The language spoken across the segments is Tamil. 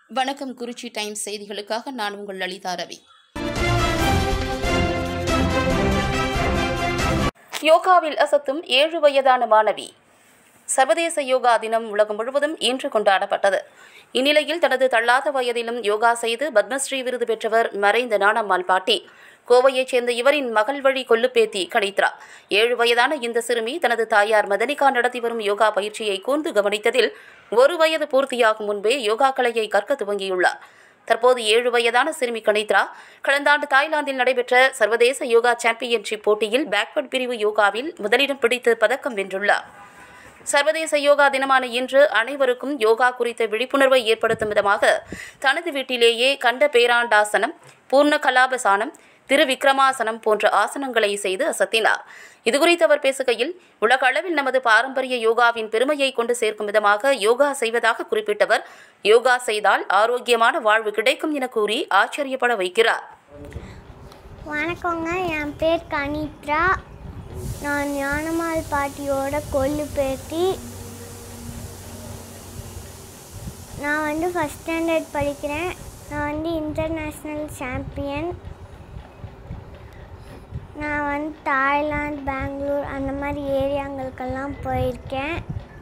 வணக்கம் குறிச்சி டைம்ஸ் செய்திகளுக்காக நான் உங்கள் லலிதா ரவி யோகாவில் அசத்தும் ஏழு வயதான மாணவி சர்வதேச யோகா தினம் உலகம் முழுவதும் இன்று கொண்டாடப்பட்டது இந்நிலையில் தனது தள்ளாத வயதிலும் யோகா செய்து பத்மஸ்ரீ விருது பெற்றவர் மறைந்த நாணம்மாள் பாட்டி கோவையைச் சேர்ந்த இவரின் மகள் வழி கொல்லுப்பேத்தி கணித்ரா ஏழு வயதான இந்த சிறுமி தனது தாயார் மதனிகா நடத்தி வரும் யோகா பயிற்சியை கூர்ந்து கவனித்ததில் ஒரு வயது பூர்த்தியாகும் முன்பே யோகா கலையை கற்க துவங்கியுள்ளார் தற்போது ஏழு வயதான சிறுமி கணித்ரா கடந்த ஆண்டு தாய்லாந்தில் நடைபெற்ற சர்வதேச யோகா சாம்பியன்ஷிப் போட்டியில் பேக்வர்ட் பிரிவு யோகாவில் முதலிடம் பிடித்து பதக்கம் வென்றுள்ளார் சர்வதேச யோகா தினமான இன்று அனைவருக்கும் யோகா குறித்த விழிப்புணர்வை ஏற்படுத்தும் விதமாக தனது வீட்டிலேயே கண்ட பேராண்டாசனம் பூர்ண கலாபசானம் திருவிக்ரமாசனம் போன்ற ஆசனங்களை செய்து அசத்தினார் இதுகுறித்து அவர் பேசுகையில் உலக அளவில் நமது பாரம்பரிய யோகாவின் பெருமையை கொண்டு சேர்க்கும் விதமாக யோகா செய்வதாக குறிப்பிட்டவர் யோகா செய்தால் ஆரோக்கியமான வாழ்வு கிடைக்கும் என கூறி ஆச்சரியப்பட வைக்கிறார் வணக்கங்க என் பேர் கனித்ரா நான் ஞானமால் பாட்டியோட கொல்லு பேத்தி நான் வந்து ஃபஸ்ட் ஸ்டாண்டர்ட் படிக்கிறேன் நான் வந்து இன்டர்நேஷ்னல் சாம்பியன் நான் வந்து தாய்லாந்து பெங்களூர் அந்த மாதிரி ஏரியாங்களுக்கெல்லாம் போயிருக்கேன்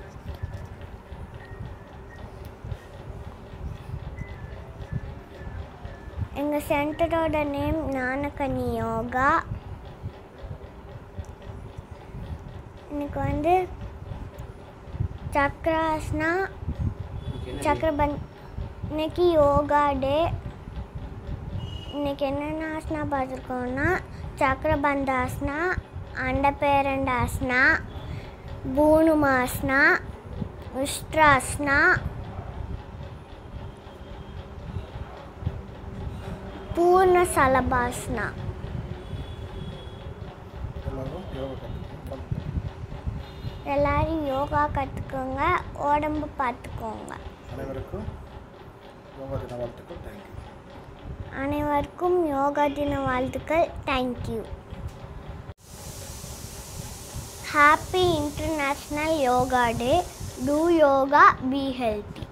எங்கள் சென்டரோட நேம் ஞானக்கனி யோகா எனக்கு வந்து சக்ராஸ்னா சக்கரபந்த் இன்னைக்கு யோகா டே இன்னைக்கு என்னென்ன ஆசனா பார்த்துருக்கோம்னா சக்கரபந்தாஸ்னா அண்டபேரண்டாஸ்னா பூனுமாஸ்னா உஷ்ட்ராஸ்னா பூர்ண சலபாஸ்னா எல்லாரும் யோகா கற்றுக்கணும் எல்லாரும் யோகா கற்றுக்கோங்க உடம்பு பார்த்துக்கோங்க அனைவருக்கும் யோகா தின வாழ்த்துக்கள் தேங்க்யூ அனைவருக்கும் யோகா தின வாழ்த்துக்கள் thank you happy international yoga day do yoga be healthy